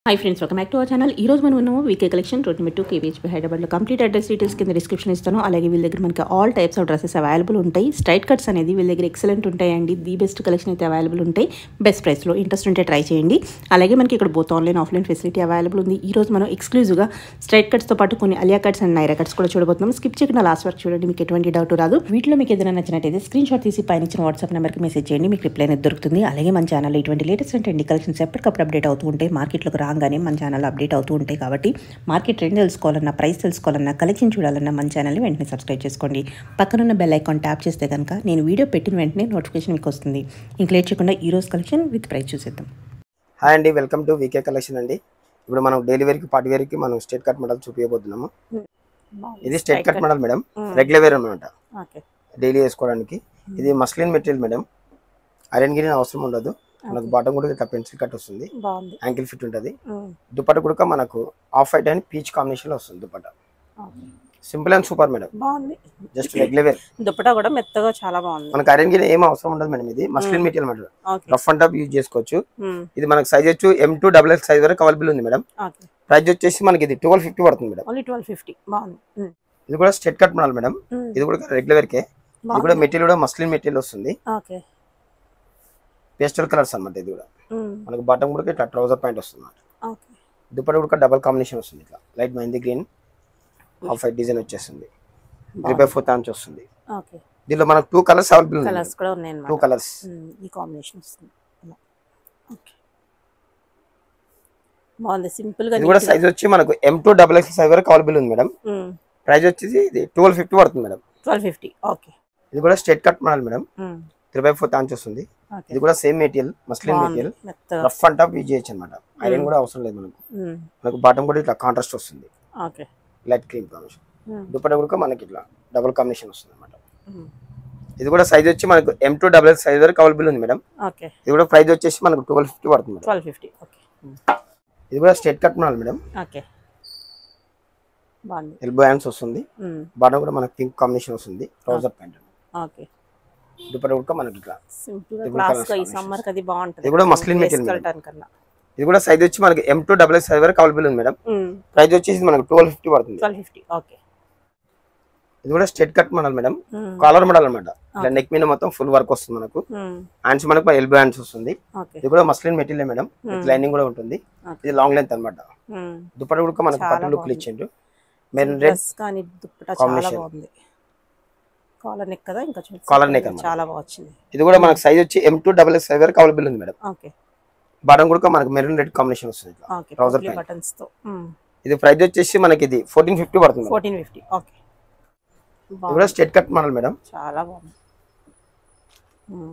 High friends welcome back to our channel ఈ రోజు మనం ఉన్నాము VK collection road number two KVHP హైదరాబాద్లో కంప్లీట్ అడ్రస్ డీటెయిల్స్ కింద డిస్క్రిప్షన్ ఇస్తాను అలాగే వీళ్ళ దగ్గర మనకి all types of dresses available ఉంటాయి స్ట్రైట్ కట్స్ అనేది వీళ్ళ దగ్గర ఎక్సలెంట్ ఉంటాయండి ది బెస్ట్ కలెక్షన్ అయితే అవైలబుల్ ఉంటాయి బెస్ట్ ప్రైస్లో ఇంట్రెస్ట్ ఉంటే ట్రై చేయండి అలాగే మనకి ఇక్కడ both online offline facility available ఉంది ఈ రోజు మనం ఎక్స్క్లూజివ్గా స్ట్రైట్ కట్స్తో పాటు కొన్ని Alia cuts and Naira cuts కూడా చూడబోతున్నాం స్కిప్ చేయకుండా లాస్ట్ వరకు చూడండి మీకు ఎటువంటి డౌట్ రాదు వీటిలో మీకు ఏదైనా నచ్చినట్టయితే స్క్రీన్ షాట్ తీసి పైన ఇచ్చిన వాట్సాప్ నెంబర్కి మెసేజ్ చేయండి మీకు రిప్లై అనేది దొరుకుతుంది అలాగే మన ఛానల్ ఇటువంటి లేటెస్ట్ అండ్ ట్రెండింగ్ కలెక్షన్స్ ఎప్పటికప్పుడు అప్డేట్ అవుతూ ఉంటాయి మార్కెట్లోకి రాగానే మన ఛానల్ అప్డేట్ అవుతూ ఉంటాయి కాబట్టి మార్కెట్ ట్రెండ్ తెలుసుకోవాలన్నా ప్రైస్ తెలుసుకోవాలన్నా కలెక్షన్ చూడాలన్నా మన ఛానల్ని వెంటనే సబ్స్క్రైబ్ చేసుకోండి పక్కనున్న బెల్ ఐకాన్ ట్యాప్ చేస్తే కనుక నేను వీడియో పెట్టిన వెంటనే నోటిఫికేషన్ మీకు వస్తుంది ఇంక లేట్ చేయకుండా ఈ రోజు కలెక్షన్ విత్ ప్రైస్ చూసేద్దాం హాయ్ అండి వెల్కమ్ టు వీకే కలెక్షన్ అండి ఇప్పుడు మనం డైలీ వేర్కి పార్టీ వేర్కి మనం స్టేట్ కట్ మోడల్ చూపించబోతున్నాము ఇది straight cut model madam regular wear అనమాట ఓకే డైలీ వేసుకోవడానికి ఇది మస్లిన్ మెటీరియల్ మేడం ఐరన్ గిరిన అవసరం ఉండదు మనకు బాటం కూడా ఇట్లా పెన్సిల్ కట్ వస్తుంది బాగుంది యాంకిల్ ఫిట్ ఉంటుంది దుపట్ట కూడా మనకు off white and peach combination లో వస్తుంది dupatta simple and super madam బాగుంది జస్ట్ రెగ్యులర్ వేర్ దుప్పటా కూడా మెత్తగా చాలా బాగుంది మనకు ఐరన్ గిరి ఏం అవసరం ఉండదు మేడం ఇది muslin material madam okay rough and tough use చేసుకోవచ్చు ఇది మనకు సైజ్ వచ్చి M to double X size వరకు అవైలబుల్ ఉంది మేడం ఓకే ప్రైస్ వచ్చేసి మనకి ఇది ట్వెల్వ్ ఫిఫ్టీ పడుతుంది మేడం ఓన్లీ ట్వెల్వ్ ఫిఫ్టీ బాగుంది ఇది కూడా స్టేట్ కట్ మోడల్ మేడం ఇది కూడా రెగ్యులర్ కే ఇది కూడా మెటీరియల్ కూడా మస్లిన్ మెటీరియల్ వస్తుంది ఓకే పేస్టల్ కలర్స్ అన్నమాట ఇది కూడా మనకు బాటమ్ కూడా ఇట్లా ట్రౌజర్ పాయింట్ వస్తుంది అన్నమాట ఓకే దుపట్ట కూడా డబల్ కాంబినేషన్ వస్తుంది ఇట్లా light mint green off white design వచ్చేస్తుంది త్రీ బై ఫోర్ తాంచ్ వస్తుంది ఓకే దీనిలో మనకు టూ కలర్స్ అవైలబుల్ ఉంది కలర్స్ కూడా ఉన్నాయి టూ అన్నమాట కలర్స్ ఈ కాంబినేషన్ వస్తుంది ఇలా ఓకే బాగుంది సింపుల్ గా ఇది కూడా సైజ్ వచ్చి మనకు M two double X size వరకు అవైలబుల్ ఉంది మేడం ప్రైస్ వచ్చేసి ఇది ట్వెల్వ్ ఫిఫ్టీ పడుతుంది మేడం ట్వెల్వ్ ఫిఫ్టీ ఓకే ఇది కూడా straight cut model madam three by four తాంచ్ వస్తుంది ఓకే ఇది కూడా సేమ్ మెటీరియల్ మస్లిన్ బాగుంది మెటీరియల్ మెత్తగా రఫ్ అండ్ టఫ్ యూజ్ చేయొచ్చు అనమాట ఐరన్ కూడా అవసరం లేదు మనకు మనకు బాటమ్ కూడా ఇట్లా కాంట్రాస్ట్ వస్తుంది okay light cream combination dupatta కూడా మనకి ఇట్లా డబుల్ కాంబినేషన్ వస్తుంది అనమాట ఇది కూడా సైజ్ వచ్చి మనకు M to double X size వరకు అవైలబుల్ ఉంది మేడం ఓకే ఇది కూడా ప్రైస్ వచ్చేసి మనకు ట్వెల్వ్ ఫిఫ్టీ పడుతుంది మేడం ట్వెల్వ్ ఫిఫ్టీ ఓకే ఇది కూడా straight cut model madam okay బాగుంది ఎల్బో హ్యాండ్స్ వస్తుంది బాటమ్ కూడా మనకు పింక్ కాంబినేషన్ వస్తుంది ట్రౌజర్ ప్యాంట్ ఓకే దుపట్ట కూడా మనకి ఇట్లా సింపుల్ గా Double క్లాస్ colours గా ఈ combinations. సమ్మర్ కి అది బాగుంటది ఇది కూడా muslin material మేడం. వేసుకెళ్ళటానికి కన్నా ఇది కూడా సైజ్ వచ్చి మనకి M to double X size వరకు అవైలబుల్ ఉంది మేడం ప్రైస్ వచ్చేసి మనకు ట్వెల్వ్ ఫిఫ్టీ పడుతుంది ట్వెల్వ్ ఫిఫ్టీ ఓకే ఇది కూడా straight cut model madam collar model అనమాట ఇట్లా నెక్ మీద మొత్తం ఫుల్ వర్క్ వస్తుంది మనకు హ్యాండ్స్ మనకు ఎల్బో హ్యాండ్స్ వస్తుంది ఓకే ఇది కూడా muslin material madam with lining కూడా ఉంటుంది Okay. ఇది లాంగ్ లెంత్ అనమాట దుపట్ట కూడా మనకు చాలా పట్టు లుక్ బాగుంది. ఇచ్చిండు మెరూన్ రెడ్ డ్రెస్ కానీ దుప్పటా చాలా Combination. బాగుంది కాలర్ నెక్ కదా ఇంకా చూడండి Collar neck అన్నమాట. చాలా బాగా వచ్చింది ఇది కూడా మనకు సైజ్ వచ్చి M two double X size వరకు అవైలబుల్ ఉంది మేడం ఓకే బాటం కూడా మనకు మెరూన్ రెడ్ కాంబినేషన్ వస్తుంది ఇట్లా. Okay Trouser pant. బటన్స్ తో ఇది ప్రైస్ వచ్చేసి మనకి ఇది ఫోర్టీన్ ఫిఫ్టీ పడుతుంది మేడం. ఫోర్టీన్ ఫిఫ్టీ ఓకే ఇది కూడా స్ట్రేట్ కట్ మోడల్ మేడం చాలా బాగుంది ఉమ్,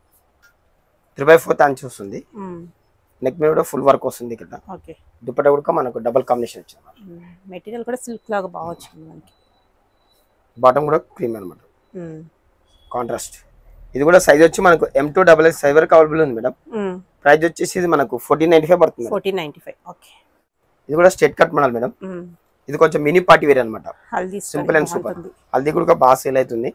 త్రీ బై ఫోర్ తాంచి వస్తుంది ఉమ్, నెక్ మీద కూడా ఫుల్ వర్క్ వస్తుంది ఇక్కడ ఓకే దుపట్ట కూడా మనకు డబల్ కాంబినేషన్ వచ్చింది ఉమ్, మెటీరియల్ కూడా సిల్క్ లాగా బాగా వచ్చింది మనకి బాటం కూడా క్రీమ్ అనమాట ఉమ్, కాంట్రాస్ట్ ఇది కూడా సైజ్ వచ్చి మనకు M two double X size వరకు అవైలబుల్ ఉంది మేడం ఉమ్, ప్రైస్ వచ్చేసి ఇది మనకు ఫోర్టీన్ నైన్టీ ఫైవ్ పడుతుంది madam. Fourteen ninety five okay ఇది కూడా straight cut model madam um, ఇది కొంచెం మినీ పార్టీ వేర్ అనమాట Haldi simple and super Haldi కూడా బాగా సేల్ అవుతుంది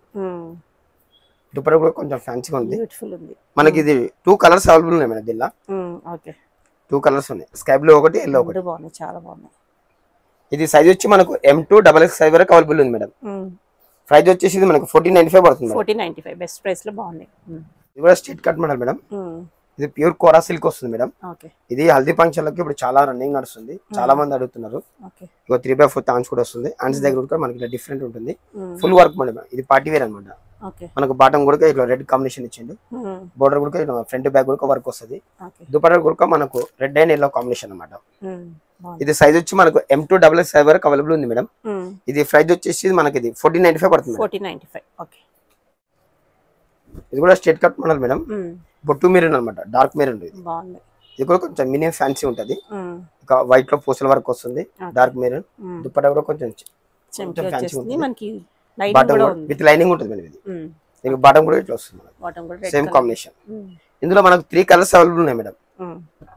దుపట్ట కూడా కొంచెం ఫ్యాన్సీగా ఉంది బ్యూటిఫుల్ ఉంది మనకి ఇది టూ కలర్స్ అవైలబుల్ ఉన్నాయి మేడం దీనిలో ఉమ్, ఓకే టూ కలర్స్ ఉన్నాయి స్కై బ్లూ ఒకటి ఎల్లో ఒకటి రెండు బాగున్నాయి చాలా బాగున్నాయి ఇది సైజ్ వచ్చి మనకు M two double X size వరకు అవైలబుల్ ఉంది మేడం ప్రైస్ వచ్చేసి ఇది మనకు ఫోర్టీన్ నైన్టీ ఫైవ్ పడుతుంది madam. Fourteen ninety five best price లో బాగున్నాయి ఉమ్, ఇది కూడా straight cut model madam um, ఇది ప్యూర్ కోరా సిల్క్ వస్తుంది మేడం ఓకే ఇది హల్దీ ఫంక్షన్లకి ఇప్పుడు చాలా రన్నింగ్ నడుస్తుంది చాలా మంది అడుగుతున్నారు ఓకే ఇక త్రీ బై ఫోర్ థాన్స్ కూడా వస్తుంది హ్యాండ్స్ దగ్గర కూడా మనకి ఇట్లా డిఫరెంట్ ఉంటుంది ఉమ్, ఫుల్ వర్క్ మేడం ఇది పార్టీ వేర్ అనమాట ఓకే మనకు బాటమ్ కూడా ఇట్లా రెడ్ కాంబినేషన్ ఇచ్చిండు ఉమ్, బోర్డర్ కూడా ఇట్లా ఫ్రంట్ బ్యాక్ కూడా వర్క్ వస్తుంది ఓకే దుపట్ట కూడా మనకు రెడ్ అండ్ ఎల్లో కాంబినేషన్ అనమాట ఉమ్, బాగుంది ఇది సైజ్ వచ్చి మనకు M two double X size వరకు అవైలబుల్ ఉంది మేడం ఉమ్, ఇది ప్రైస్ వచ్చేసి మనకి ఇది ఫోర్టీన్ నైన్టీ ఫైవ్ పడుతుంది madam. Fourteen ninety five okay ఇది కూడా straight cut model madam um, బొట్టు మెరూన్ అనమాట డార్క్ మెరూన్ ఇది బాగుంది ఇది కూడా కొంచెం మినిమం ఫ్యాన్సీ ఉంటుంది ఉమ్, ఇక వైట్ లో పూసల వర్క్ వస్తుంది డార్క్ మెరూన్ ఉమ్, దుపట్ట కూడా కొంచెం చెంకి fancy వచ్చేస్తుంది ఉంటుంది. మనకి లైట్ బాటమ్ కూడా కూడా ఉంది విత్ లైనింగ్ ఉంటుంది మేడం ఇది ఉమ్, దీనికి బాటమ్ కూడా ఇట్లా వస్తుంది బాటమ్ కూడా red same colour combination um, ఇందులో మనకు త్రీ కలర్స్ అవైలబుల్ ఉన్నాయి మేడం ఉమ్.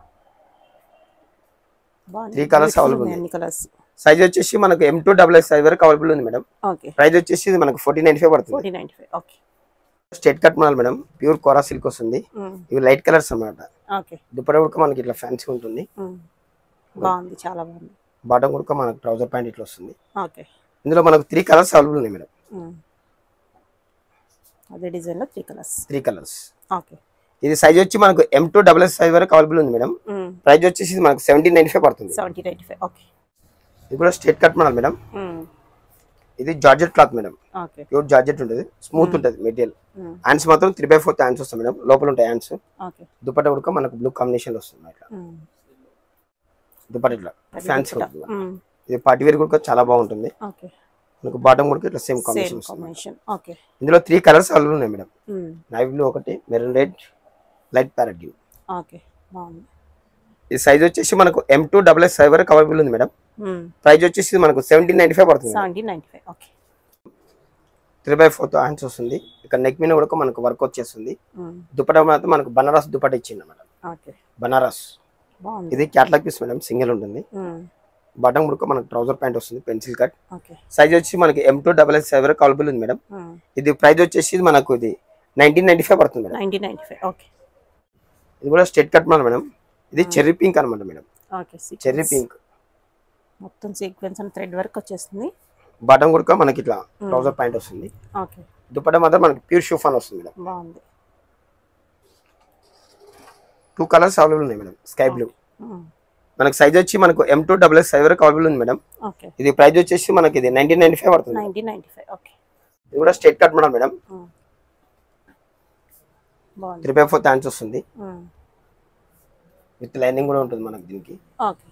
బాగుంది Three colours Beautiful available ఉన్నాయి అన్ని కలర్స్ సైజ్ వచ్చేసి మనకు M two double X size వరకు అవైలబుల్ ఉంది మేడం ఓకే ప్రైస్ వచ్చేసి ఇది మనకు ఫోర్టీన్ నైన్టీ ఫైవ్ పడుతుంది fourteen ninety five okay straight cut model madam pure kora silk వస్తుంది ఉమ్, ఇవి లైట్ కలర్స్ అన్నమాట ఓకే దుపట్ట కూడా మనకి ఇట్లా ఫ్యాన్సీ ఉంటుంది ఉమ్, బాగుంది చాలా బాగుంది బాటమ్ కూడా మనకు ట్రౌజర్ ప్యాంట్ ఇట్లా వస్తుంది ఓకే ఇందులో మనకు త్రీ కలర్స్ అవైలబుల్ ఉన్నాయి మేడం ఉమ్. అదే డిజైన్లో three colours three colours okay ఇది సైజ్ వచ్చి మనకు M two double S size వరకు అవైలబుల్ ఉంది మేడం ప్రైస్ వచ్చేసి ఇది మనకు సెవెంటీన్ నైన్టీ ఫైవ్ పడుతుంది సెవెంటీ నైంటీ ఫైవ్ ఓకే ఇది కూడా స్ట్రేట్ కట్ మోడల్ మేడం ఇది georgette cloth madam okay pure georgette ఉంటుంది స్మూత్ ఉంటుంది మెటీరియల్ హ్యాండ్స్ మాత్రం త్రీ బై ఫోర్త్ హ్యాండ్స్ వస్తాయి మేడం లోపల ఉంటాయి హ్యాండ్స్ ఓకే దుపట్ట కూడా మనకు బ్లూ కాంబినేషన్ వస్తుంది ఇట్లా దుపట్ట ఇట్లా ఫ్యాన్సీ ఉంటుంది మేడం. ఇది పార్టీ వేర్ కూడా చాలా బాగుంటుంది ఓకే మనకు బాటమ్ కూడా ఇట్లా సేమ్ సేమ్ కాంబినేషన్ వస్తుంది కాంబినేషన్ ఓకే ఇందులో త్రీ కలర్స్ అవైలబుల్ ఉన్నాయి మేడం నైవ్ బ్లూ ఒకటి maroon red light parrot green okay బాగుంది ఈ సైజ్ వచ్చేసి మనకు M two double S size వరకు అవైలబుల్ ఉంది మేడం ప్రైస్ వచ్చేసి మనకు సెవెంటీన్ నైన్టీ ఫైవ్ పడుతుంది seventy ninety five okay three by fourth hands వస్తుంది ఇక్కడ నెక్ మీద కూడా మనకు వర్క్ వచ్చేస్తుంది దుపట్టా మాత్రం మనకు బనారస్ దుపట్ట ఇచ్చింది అన్నమాట ఓకే బనారస్ బాగుంది ఇది క్యాట్లాగ్ పీస్ మేడం సింగిల్ ఉంటుంది బటన్ కూడా మనకు ట్రౌజర్ ప్యాంట్ వస్తుంది పెన్సిల్ కట్ ఓకే సైజ్ వచ్చి మనకి ఎం టూ డబల్ ఎస్ వరకు అవైలబుల్ ఉంది మేడం ఇది ప్రైస్ వచ్చేసి మనకు ఇది నైన్టీన్ నైన్టీ ఫైవ్ పడుతుంది madam ninety ninety five okay ఇది కూడా స్టేట్ కట్ మాల్ మేడం ఇది చెర్రీ పింక్ అనమాట మేడం ఓకే చెర్రీ పింక్ మొత్తం సీక్వెన్స్ అండ్ థ్రెడ్ వర్క్ వచ్చేస్తుంది బటన్ కూడా మనకి ఇట్లా ట్రౌజర్ ప్యాంట్ వస్తుంది ఓకే దుపట్టా మాత్రం మనకి ప్యూర్ షూఫాన్ వస్తుంది మేడం బాగుంది టూ కలర్స్ అవైలబుల్ ఉన్నాయి మేడం స్కై బ్లూ మనకి సైజ్ వచ్చి మనకు ఎం టూ డబల్ ఎస్ వరకు అవైలబుల్ ఉంది మేడం ఓకే ఇది ప్రైస్ వచ్చేసి మనకి ఇది నైన్టీన్ నైన్టీ ఫైవ్ పడుతుంది నైంటీ నైంటీ ఫైవ్ ఓకే ఇది కూడా స్టేట్ కట్ మోడల్ మేడం బాగుంది త్రీ బై ఫోర్త్ హ్యాండ్స్ వస్తుంది విత్ లైనింగ్ కూడా ఉంటుంది మనకి దీనికి ఓకే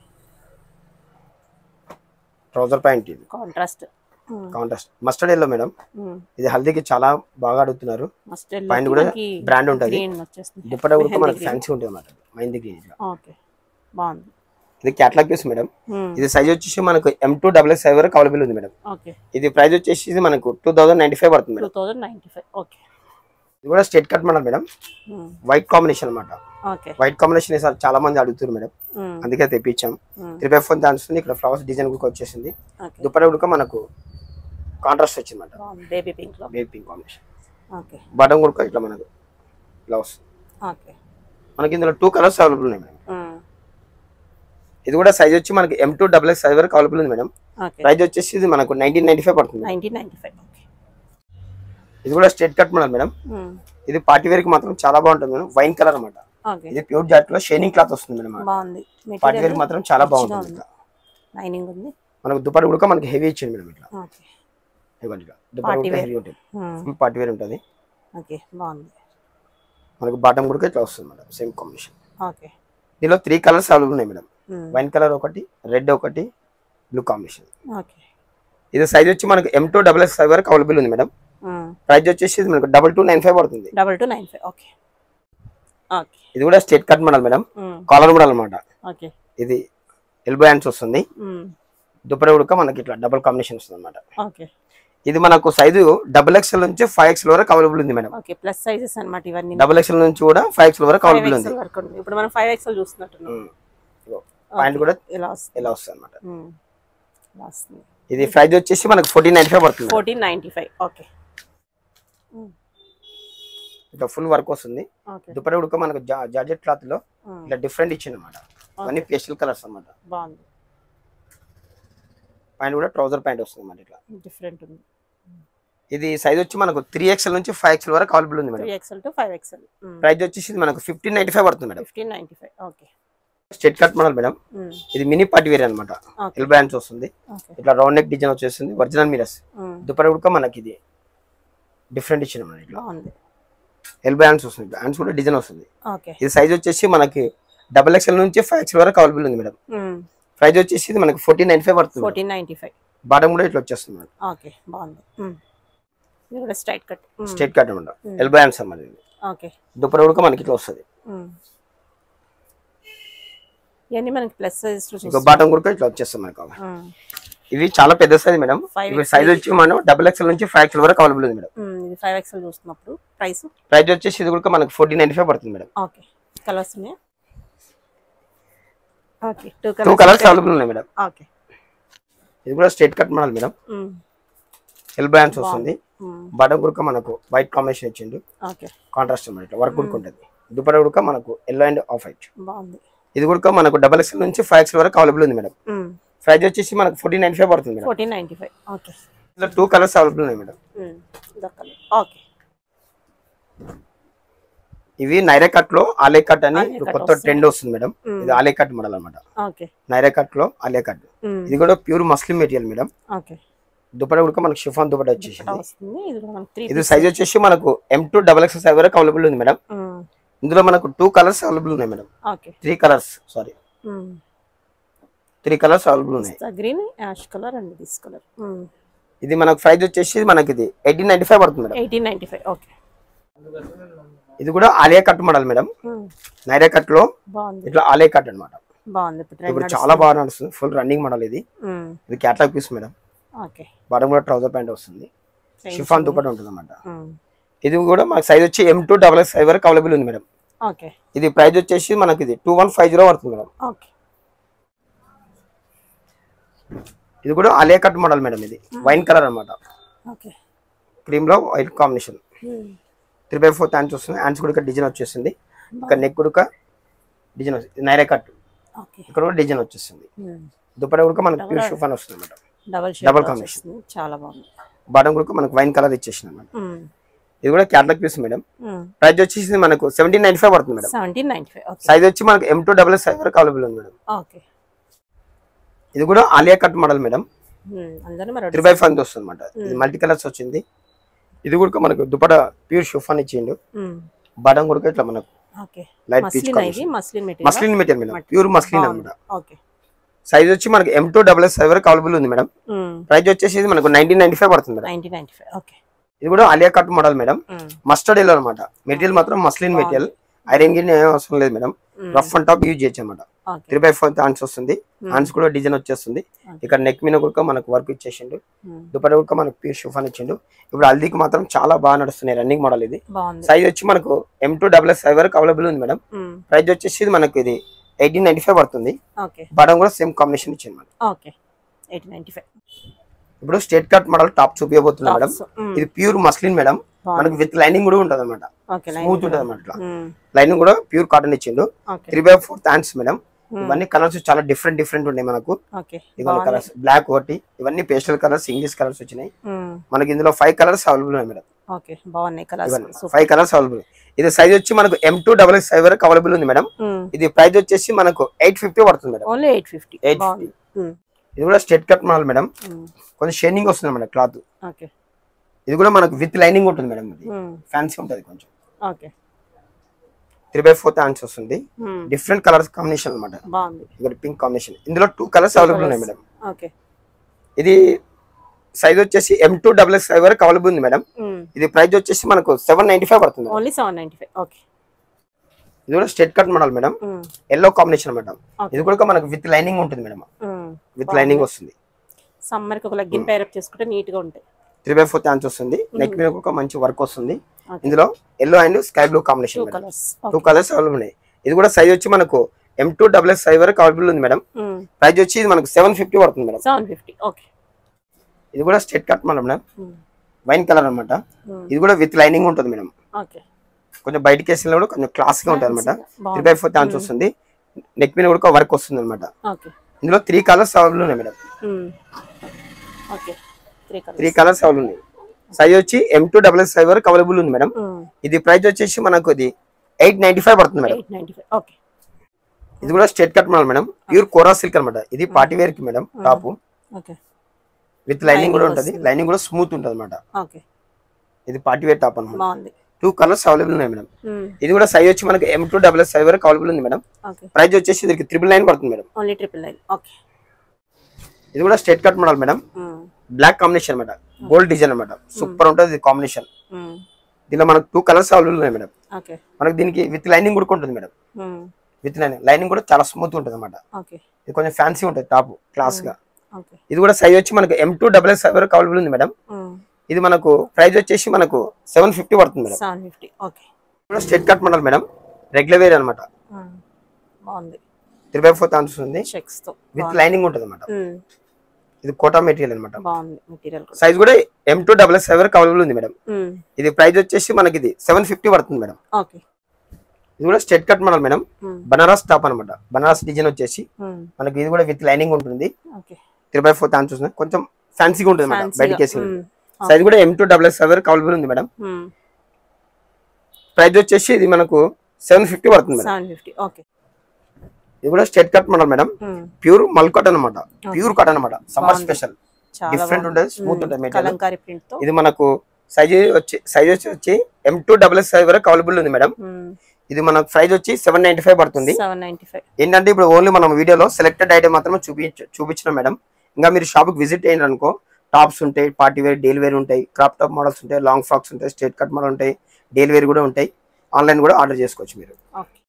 ట్రౌజర్ ప్యాంట్ ఇది contrast contrast mustard yellow madam ఇది హల్దీకి చాలా బాగా అడుగుతున్నారు మస్టర్డ్ పైన కూడా బ్రాండ్ ఉంటుంది గ్రీన్ వచ్చేస్తుంది దుప్పట కూడా మనకి ఫ్యాన్సీ ఉంటుంది అన్నమాట మైంది గ్రీన్ ఇట్లా ఓకే బాగుంది ఇది క్యాట్లాగ్ పీస్ మేడం ఇది సైజ్ వచ్చేసి మనకు ఎం టూ డబల్ ఎస్ వరకు అవైలబుల్ ఉంది మేడం ఓకే ఇది ప్రైస్ వచ్చేసి ఇది మనకు టూ థౌసండ్ నైన్టీ ఫైవ్ పడుతుంది two madam thousand ninety five okay ఇది కూడా straight cut model madam white combination అన్నమాట ఓకే వైట్ కాంబినేషన్ ఈసారి చాలా మంది అడుగుతున్నారు మేడం అందుకే తెప్పించాం త్రీ బై ఫోర్ దాని ఇక్కడ ఫ్లవర్స్ డిజైన్ కూడా వచ్చేసింది ఓకే దుప్పట కూడా మనకు కాంట్రాస్ట్ వచ్చింది అనమాట బాగుంది బేబీ పింక్ లో baby pink combination okay button కూడా ఇట్లా మనకు ఇట్లా వస్తుంది ఓకే మనకి ఇందులో టూ కలర్స్ అవైలబుల్ ఉన్నాయి మేడం ఇది కూడా సైజ్ వచ్చి మనకి M two double X size వరకు అవైలబుల్ ఉంది మేడం ఓకే ప్రైస్ వచ్చేసి ఇది మనకు నైన్టీన్ నైన్టీ ఫైవ్ పడుతుంది నైన్టీన్ నైన్టీ ఫైవ్ ఓకే ఇది కూడా స్ట్రేట్ కట్ మోడల్ మేడం ఇది పార్టీ వేర్ కి మాత్రం చాలా బాగుంటుంది మేడం వైన్ కలర్ అన్నమాట ఓకే ఇది ప్యూర్ జాట్ లో షైనింగ్ క్లాత్ వస్తుంది మేడం బాగుంది పార్టీ వేర్ మెటీరియల్ మాత్రం చాలా బాగుంటుంది ఇట్లా లైనింగ్ ఉంది మనకు దుప్పటి కూడా మనకి హెవీ ఇచ్చింది మేడం ఇట్లా ఓకే ఇవ్వండి ఇట్లా దుప్పటి Party కూడా wear. హెవీ ఉంటుంది ఫుల్ పార్టీ వేర్ ఉంటుంది ఓకే బాగుంది మనకు బాటమ్ కూడా ఇట్లా వస్తుంది మేడం సేమ్ కాంబినేషన్ ఓకే దీనిలో త్రీ కలర్స్ అవైలబుల్ ఉన్నాయి మేడం వైన్ కలర్ ఒకటి రెడ్ ఒకటి బ్లూ కాంబినేషన్ ఓకే ఇది సైజ్ వచ్చి మనకు M two double X five వరకు అవైలబుల్ ఉంది మేడం ప్రైస్ వచ్చేసి ఇది మనకు డబల్ టూ నైన్ ఫైవ్ పడుతుంది double two nine five okay okay ఇది కూడా straight cut model madam collar model అనమాట ఓకే ఇది ఎల్బో హ్యాండ్స్ వస్తుంది దుప్పటి ఉడక మనకి ఇట్లా డబుల్ కాంబినేషన్ వస్తుంది అనమాట ఓకే ఇది మనకు సైజు డబుల్ ఎక్స్ఎల్ నుంచి ఫైవ్ ఎక్స్ఎల్ వరకు అవైలబుల్ ఉంది మేడం ఓకే ప్లస్ సైజెస్ అన్నమాట ఇవన్నీ డబుల్ ఎక్స్ఎల్ నుంచి కూడా ఫైవ్ ఎక్స్ఎల్ వరకు ఫైవ్ అవైలబుల్ ఉంది ఎక్స్ఎల్ వరకు ఉంది ఇప్పుడు మనం ఫైవ్ ఎక్స్ఎల్ చూస్తున్నట్టున్నాం పాయింట్ కూడా ఇలా వస్తుంది ఇలా వస్తుంది అనమాట ఉమ్. ఇలా వస్తుంది ఇది ప్రైస్ వచ్చేసి మనకు ఫోర్టీన్ నైన్టీ ఫైవ్ పడుతుంది ఫోర్టీన్ నైన్టీ ఫైవ్ ఓకే ఇట్లా ఫుల్ వర్క్ వస్తుంది ఓకే దుప్పటి ఉడక మనకు జా- జార్జెట్ క్లాత్ లో ఇట్లా డిఫరెంట్ ఇచ్చింది అనమాట అవన్నీ పేస్టల్ కలర్స్ అన్నమాట బాగుంది ప్యాంట్ కూడా ట్రౌజర్ ప్యాంట్ వస్తుంది అన్నమాట ఇట్లా డిఫరెంట్ ఉంది ఇది సైజ్ వచ్చి మనకు త్రీ ఎక్స్ఎల్ నుంచి ఫైవ్ ఎక్స్ఎల్ వరకు అవైలబుల్ ఉంది madam three XL to five XL price వచ్చేసి ఇది మనకు ఫిఫ్టీన్ నైన్టీ ఫైవ్ పడుతుంది madam fifteen ninety five okay straight cut model madam ఇది మినీ పార్టీ వేర్ అనమాట ఓకే ఎల్ బ్యాండ్స్ వస్తుంది ఓకే ఇట్లా రౌండ్ నెక్ డిజైన్ వచ్చేస్తుంది ఒరిజినల్ మిరస్ దుప్పటి ఉడక మనకి ఇది డిఫరెంట్ ఇచ్చిన మన ఇట్లా బాగుంది ఎల్ బ్యాండ్స్ వస్తుంది బ్యాండ్స్ కూడా డిజైన్ వస్తుంది ఓకే ఇది సైజ్ వచ్చేసి మనకి డబల్ ఎక్స్ఎల్ నుంచి ఫైవ్ ఎక్స్ఎల్ వరకు అవైలబుల్ ఉంది మేడం ప్రైస్ వచ్చేసి ఇది మనకి ఫోర్టీన్ నైన్టీ ఫైవ్ పడుతుంది ఫోర్టీన్ నైన్టీ ఫైవ్ బాటమ్ కూడా ఇట్లా వచ్చేస్తుంది మేడం ఓకే బాగుంది ఉమ్. ఇది కూడా స్ట్రైట్ కట్ స్ట్రేట్ కట్ అనమాట ఎల్ బ్యాండ్స్ అన్నమాట ఇది ఓకే దుప్పటి ఉడక మనకి ఇట్లా వస్తుంది ఉమ్. ఇవన్నీ మనకి ప్లస్ సైజ్ ఇంకో బాటమ్ కూడా ఇట్లా వచ్చేస్తుంది మనకు ఇవి చాలా పెద్ద సైజ్ మేడం Five ఇవి సైజ్ వచ్చి మనం డబల్ ఎక్స్ఎల్ నుంచి ఫైవ్ ఎక్స్ఎల్ వరకు అవైలబుల్ ఉంది మేడం ఇది ఫైవ్ ఎక్స్ఎల్ చూస్తున్నప్పుడు ప్రైస్ ప్రైస్ వచ్చేసి ఇది కూడా మనకి ఫోర్టీన్ నైన్టీ ఫైవ్ పడుతుంది మేడం ఓకే కలర్స్ ఉన్నాయా okay two two colours colours available ఉన్నాయి మేడం ఓకే ఇది కూడా straight cut model madam um. L bands వస్తుంది ఉమ్. బాటమ్ గుడక మనకు వైట్ కాంబినేషన్ ఇచ్చిండు ఓకే కాంట్రాస్ట్ అనమాట ఇట్లా వర్క్ గుడక ఉంటుంది దుప్పటి గుడక మనకు ఎల్లో అండ్ ఆఫ్ వైట్ బాగుంది ఇది కూడా మనకు డబల్ ఎక్స్ఎల్ నుంచి ఫైవ్ ఎక్స్ఎల్ వరకు అవైలబుల్ ఉంది మేడం ప్రైస్ వచ్చేసి మనకు ఫోర్టీన్ నైన్టీ ఫైవ్ పడుతుంది madam fourteen ninety five okay ఇందులో టూ కలర్స్ అవైలబుల్ ఉన్నాయి మేడం ఓకే ఇవి నైరా కట్ లో ఆలే కట్ అని ఆలే ఇప్పుడు కట్ కొత్త వస్తుంది. ట్రెండ్ వస్తుంది మేడం ఇది ఆలే కట్ మోడల్ అనమాట ఓకే నైరా కట్ లో ఆలే కట్ ఇది కూడా pure muslin material madam okay dupatta కూడా మనకు షిఫాన్ దుపట వచ్చేసింది వస్తుంది ఇది కూడా మనకి త్రీ ఇది సైజ్ వచ్చేసి మనకు M two double X size వరకు అవైలబుల్ ఉంది మేడం ఇందులో మనకు టూ కలర్స్ అవైలబుల్ ఉన్నాయి madam okay three colours sorry three colours available ఉన్నాయి green ash colour and this colour ఇది మనకు ప్రైస్ వచ్చేసి మనకి ఇది ఎయిటీన్ నైన్టీ ఫైవ్ పడుతుంది madam eighteen ninety five okay ఇది కూడా Alia cut model madam Naira cut లో బాగుంది ఇట్లా ఆలియా కట్ అన్నమాట బాగుంది ఇప్పుడు ఇప్పుడు చాలా బాగా నడుస్తుంది ఫుల్ రన్నింగ్ మోడల్ ఇది ఇది catalogue piece madam okay bottom కూడా ట్రౌజర్ ప్యాంట్ వస్తుంది షిఫాన్ దుపట్ట ఉంటుంది అనమాట ఇది కూడా మనకి సైజ్ వచ్చి M two double X five వరకు అవైలబుల్ ఉంది మేడం ఓకే ఇది ప్రైస్ వచ్చేసి మనకి ఇది టూ వన్ ఫైవ్ జీరో పడుతుంది మేడం ఓకే ఇది కూడా అలియా కట్ మోడల్ మేడం ఇది వైన్ కలర్ అన్నమాట ఓకే క్రీమ్ లో white combination three by four hands వస్తుంది హ్యాండ్స్ కూడా ఇక్కడ డిజైన్ వచ్చేసింది ఇక్కడ నెక్ కూడా డిజైన్ వస్తుంది నైరా కట్ ఓకే ఇక్కడ కూడా డిజైన్ వచ్చేస్తుంది దుపట్ట కూడా మనకి ప్యూర్ షిఫాన్ వస్తుంది అనమాట డబల్ Double షేడ్ combination. వస్తుంది చాలా బాగుంది బాటం కూడా మనకు వైన్ కలర్ ఇచ్చేసింది అనమాట ఇది కూడా క్యాట్లాగ్ పీస్ మేడం ప్రైస్ వచ్చేసి మనకు సెవెంటీన్ నైన్టీ ఫైవ్ పడుతుంది madam seventeen ninety five okay size వచ్చి మనకు ఎం టూ డబల్ సైజ్ వరకు అవైలబుల్ ఉంది మేడం ఓకే ఇది కూడా ఆలియా కట్ మోడల్ మేడం అందరూ మరి త్రీ బై ఫైవ్ వస్తుంది అనమాట ఇది మల్టీ కలర్స్ వచ్చింది ఇది కూడా మనకు దుపట ప్యూర్ షిఫాన్ ఇచ్చిండు బాటం కూడా ఇట్లా మనకు ఓకే లైట్ పీచ్ మస్లిన్ ఇది muslin material muslin material madam pure muslin అనమాట ఓకే సైజ్ వచ్చి మనకి ఎం టూ డబల్ సైజ్ వరకు అవైలబుల్ ఉంది మేడం ప్రైస్ వచ్చేసి ఇది మనకు నైన్టీన్ నైన్టీ ఫైవ్ పడుతుంది madam nineteen ninety five okay ఇది కూడా Alia cut model madam mustard yellow అనమాట మెటీరియల్ మాత్రం మస్లిన్ మెటీరియల్ ఐరన్ గిన్ ఏం అవసరం లేదు madam rough and top use చేయొచ్చు అనమాట okay three by four hands వస్తుంది హ్యాండ్స్ కూడా డిజైన్ వచ్చేస్తుంది ఇక్కడ నెక్ మీద కూడా మనకు వర్క్ ఇచ్చేసిండు దుపట్ట కూడా మనకు ప్యూర్ షిఫాన్ ఇచ్చిండు ఇప్పుడు హల్దీకి మాత్రం చాలా బాగా నడుస్తున్నాయి రన్నింగ్ మోడల్ ఇది బాగుంది సైజ్ వచ్చి మనకు ఎం టూ డబల్ ఎస్ వరకు అవైలబుల్ ఉంది మేడం ప్రైస్ వచ్చేసి ఇది మనకు ఇది ఎయిటీన్ నైన్టీ ఫైవ్ పడుతుంది ఓకే బాటం కూడా సేమ్ కాంబినేషన్ ఇచ్చింది madam okay eighteen ninety five ఇప్పుడు స్టేట్ కట్ మోడల్ టాప్ చూపించబోతున్నాం మేడం ఇది ప్యూర్ మస్లిన్ మేడం మనకు విత్ లైనింగ్ కూడా ఉంటుంది అనమాట ఓకే స్మూత్ ఉంటుంది అనమాట ఇట్లా లైనింగ్ కూడా ప్యూర్ కాటన్ ఇచ్చిండు okay three by four hands madam ఇవన్నీ కలర్స్ చాలా డిఫరెంట్ డిఫరెంట్ ఉన్నాయి మనకు ఓకే ఇవన్నీ కలర్స్ బ్లాక్ ఒకటి ఇవన్నీ పేస్టల్ కలర్స్ ఇంగ్లీష్ కలర్స్ వచ్చినాయి మనకి ఇందులో ఫైవ్ కలర్స్ అవైలబుల్ ఉన్నాయి మేడం ఓకే బాగున్నాయి కలర్స్ ఇవన్నీ ఫైవ్ కలర్స్ అవైలబుల్ ఇది సైజ్ వచ్చి మనకు M two double X size వరకు అవైలబుల్ ఉంది మేడం ఇది ప్రైస్ వచ్చేసి మనకు ఎయిట్ ఫిఫ్టీ పడుతుంది madam only eight fifty eight బాగుంది ఫిఫ్టీ ఇది కూడా స్టేట్ కట్ మోడల్ మేడం కొంచెం షైనింగ్ వస్తుంది మేడం క్లాత్ ఓకే ఇది కూడా మనకు విత్ లైనింగ్ ఉంటుంది మేడం ఇది ఫ్యాన్సీ ఉంటుంది కొంచెం okay three by fourth hands వస్తుంది డిఫరెంట్ కలర్స్ కాంబినేషన్ అనమాట బాగుంది ఇక్కడ పింక్ కాంబినేషన్ ఇందులో టూ కలర్స్ అవైలబుల్ ఉన్నాయి మేడం ఓకే ఇది సైజ్ వచ్చేసి ఎం టూ డబల్ ఎక్స్ వరకు అవైలబుల్ ఉంది మేడం ఇది ప్రైస్ వచ్చేసి మనకు సెవెన్ నైన్టీ ఫైవ్ పడుతుంది only seven ninety five okay ఇది కూడా straight cut model madam yellow combination madam ఇది కూడా మనకు విత్ లైనింగ్ ఉంటుంది మేడం విత్ లైనింగ్ వస్తుంది సమ్మర్కి ఒక లెగ్గిన్ పేరప్ చేసుకుంటే నీట్ గా ఉంటాయి త్రీ బై ఫోర్త్ హ్యాండ్స్ వస్తుంది నెక్ మీద ఒక మంచి వర్క్ వస్తుంది ఇందులో yellow and sky blue combination two madam colours two colours available ఉన్నాయి ఇది కూడా సైజ్ వచ్చి మనకు M two double X size వరకు అవైలబుల్ ఉంది మేడం ప్రైస్ వచ్చి ఇది మనకు సెవెన్ ఫిఫ్టీ పడుతుంది మేడం సెవెన్ ఫిఫ్టీ ఓకే ఇది కూడా straight cut madam madam wine colour అన్నమాట ఇది కూడా విత్ లైనింగ్ ఉంటుంది మేడం ఓకే కొంచెం బయటకి వేసిన కూడా కొంచెం క్లాస్ గా ఉంటుంది అనమాట త్రీ బై ఫోర్త్ హ్యాండ్స్ వస్తుంది నెక్ మీద కూడా వర్క్ వస్తుంది అనమాట ఓకే ఇందులో త్రీ కలర్స్ అవైలబుల్ ఉన్నాయి madam okay three colours three colours available size సైజ్ వచ్చి ఎం టూ డబల్ ఎక్స్ వరకు అవైలబుల్ ఉంది మేడం ఇది ప్రైస్ వచ్చేసి మనకు ఇది ఎయిట్ నైన్టీ ఫైవ్ పడుతుంది madam eight ninety five okay ఇది కూడా straight cut model madam pure kora silk అనమాట ఇది పార్టీ వేర్ కి madam top okay with lining కూడా ఉంటుంది లైనింగ్ కూడా స్మూత్ ఉంటుంది అనమాట ఓకే ఇది పార్టీ వేర్ టాప్ అనమాట బాగుంది టూ కలర్స్ అవైలబుల్ ఉన్నాయి మేడం ఇది కూడా సైజ్ వచ్చి మనకి ఎం టూ డబల్ ఎక్స్ వరకు అవైలబుల్ ఉంది మేడం ఓకే ప్రైస్ వచ్చేసి దీనికి త్రిబుల్ నైన్ పడుతుంది madam only triple nine okay ఇది కూడా straight cut model madam black combination అనమాట గోల్డ్ డిజైన్ అనమాట సూపర్ ఉంటుంది ఇది కాంబినేషన్ దీనిలో మనకు టూ కలర్స్ అవైలబుల్ ఉన్నాయి మేడం ఓకే మనకి దీనికి విత్ లైనింగ్ కూడా ఉంటుంది మేడం విత్ లైనింగ్ లైనింగ్ కూడా చాలా స్మూత్ ఉంటుంది అనమాట ఓకే ఇది కొంచెం ఫ్యాన్సీ ఉంటుంది టాప్ క్లాస్ గా ఓకే ఇది కూడా సైజ్ వచ్చి మనకు ఎం టూ డబల్ ఎక్స్ వరకు అవైలబుల్ ఉంది మేడం ఇది మనకు ప్రైస్ వచ్చేసి మనకు సెవెన్ ఫిఫ్టీ పడుతుంది మేడం సెవెన్ ఫిఫ్టీ ఓకే ఇది కూడా straight cut model madam regular wear అనమాట బాగుంది త్రీ బై ఫోర్ థౌసండ్ ఉంది చెక్స్ తో విత్ లైనింగ్ ఉంటుంది అనమాట ఉమ్, ఇది కోటా మెటీరియల్ అనమాట బాగుంది మెటీరియల్ కూడా సైజ్ కూడా ఎం టూ డబల్ ఎక్స్ వరకు అవైలబుల్ ఉంది మేడం ఉమ్, ఇది ప్రైస్ వచ్చేసి మనకి ఇది సెవెన్ ఫిఫ్టీ పడుతుంది మేడం ఓకే ఇది కూడా straight cut model madam Banaras top అనమాట బనారస్ డిజైన్ వచ్చేసి మనకి ఇది కూడా విత్ లైనింగ్ ఉంటుంది ఓకే త్రీ బై ఫోర్ తాను చూసిన కొంచెం ఫ్యాన్సీగా ఉంటుంది మేడం Fancy బయటకి గా. వేసి మ్మ్. సైజ్ కూడా M two double S available ఉంది మేడం మ్మ్. ప్రైస్ వచ్చేసి ఇది మనకు సెవెన్ ఫిఫ్టీ పడుతుంది మేడం సెవెన్ ఫిఫ్టీ ఓకే ఇది కూడా straight cut model madam hmm. Pure mul cotton అనమాట ప్యూర్ కాటన్ అనమాట సమ్మర్ బాగుంది. స్పెషల్ చాలా డిఫరెంట్ బాగుంది. ఉంటుంది స్మూత్ మ్మ్. ఉంటుంది మెటీరియల్ కలంకారీ ప్రింట్ తో ఇది మనకు సైజ్ వచ్చి సైజ్ వచ్చి వచ్చి ఎం టూ డబల్ ఎస్ వరకు అవైలబుల్ ఉంది మేడం ఇది మనకు ప్రైస్ వచ్చి సెవెన్ నైన్టీ ఫైవ్ పడుతుంది సెవెన్ నైన్టీ ఫైవ్ ఏంటంటే ఇప్పుడు ఓన్లీ మనం వీడియోలో సెలెక్టెడ్ ఐటమ్ మాత్రమే చూపించ చూపించినాం మేడం ఇంకా మీరు షాప్కి విజిట్ అయ్యారు అనుకో టాప్స్ ఉంటాయి పార్టీ వేర్ డైలీ వేర్ ఉంటాయి క్రాప్ టాప్ మోడల్స్ ఉంటాయి లాంగ్ ఫ్రాక్స్ ఉంటాయి స్ట్రేట్ కట్ మోడల్ ఉంటాయి డైలీ వేర్ కూడా ఉంటాయి ఆన్లైన్ కూడా ఆర్డర్ చేసుకోవచ్చు మీరు ఓకే